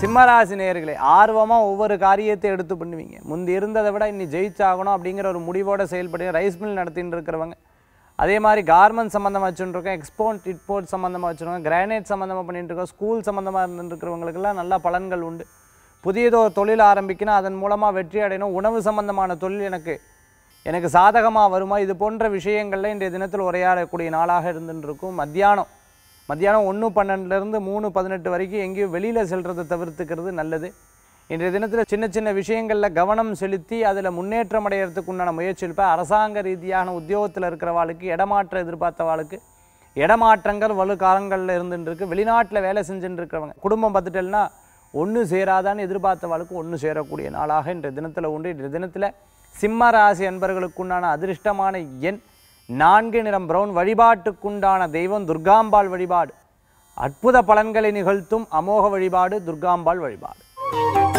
சிம்மராசி நேயர்களே ஆர்வமாக ஒவ்வொரு காரியத்தை எடுத்து பண்ணுவீங்க முந்தி இருந்ததை விட இன்னி ஜெயிச்சாகணும் அப்படிங்கிற ஒரு முடிவோட செயல்படுங்க ரைஸ் மில் நடத்தின்னு இருக்கிறவங்க அதே மாதிரி கார்மெண்ட் சம்மந்தமாக வச்சுருக்கோம் எக்ஸ்போர்ட் இட்போர்ட் சம்மந்தமாக வச்சுருக்கோம் கிரானைட் சம்மந்தமாக பண்ணிட்டு இருக்கோம் ஸ்கூல் சம்மந்தமாக இருந்துருக்கிறவங்களுக்கெல்லாம் நல்ல பலன்கள் உண்டு புதியதொரு தொழில் ஆரம்பிக்கணும் அதன் மூலமாக வெற்றி அடையணும் உணவு சம்பந்தமான தொழில் எனக்கு எனக்கு சாதகமாக வருமா இது போன்ற விஷயங்களில் இன்றைய தினத்தில் உரையாடக்கூடிய நாளாக இருந்துட்டு இருக்கும் மத்தியானம் மத்தியானம் ஒன்று பன்னெண்டுலேருந்து மூணு பதினெட்டு வரைக்கும் எங்கேயும் வெளியில் செல்றதை தவிர்த்துக்கிறது நல்லது இன்றைய தினத்தில் சின்ன சின்ன விஷயங்களில் கவனம் செலுத்தி அதில் முன்னேற்றம் அடையிறதுக்கு உண்டான முயற்சி இருப்பேன் அரசாங்க ரீதியான உத்தியோகத்தில் இருக்கிறவாளுக்கு இடமாற்றம் எதிர்பார்த்தவாளுக்கு இடமாற்றங்கள் வலு காலங்களில் இருந்துட்டு இருக்கு வெளிநாட்டில் வேலை செஞ்சுட்டு இருக்கிறவங்க குடும்பம் பார்த்துட்டேன்னா ஒன்று சேராதான்னு எதிர்பார்த்தவாளுக்கு ஒன்று சேரக்கூடிய நாளாக இன்றைய தினத்தில் உண்டு இன்றைய தினத்தில் சிம்ம ராசி அன்பர்களுக்குண்டான அதிர்ஷ்டமான எண் நான்கு நிறம் பிரவுன் வழிபாட்டுக்குண்டான தெய்வம் துர்காம்பாள் வழிபாடு அற்புத பலன்களை நிகழ்த்தும் அமோக வழிபாடு துர்காம்பாள் வழிபாடு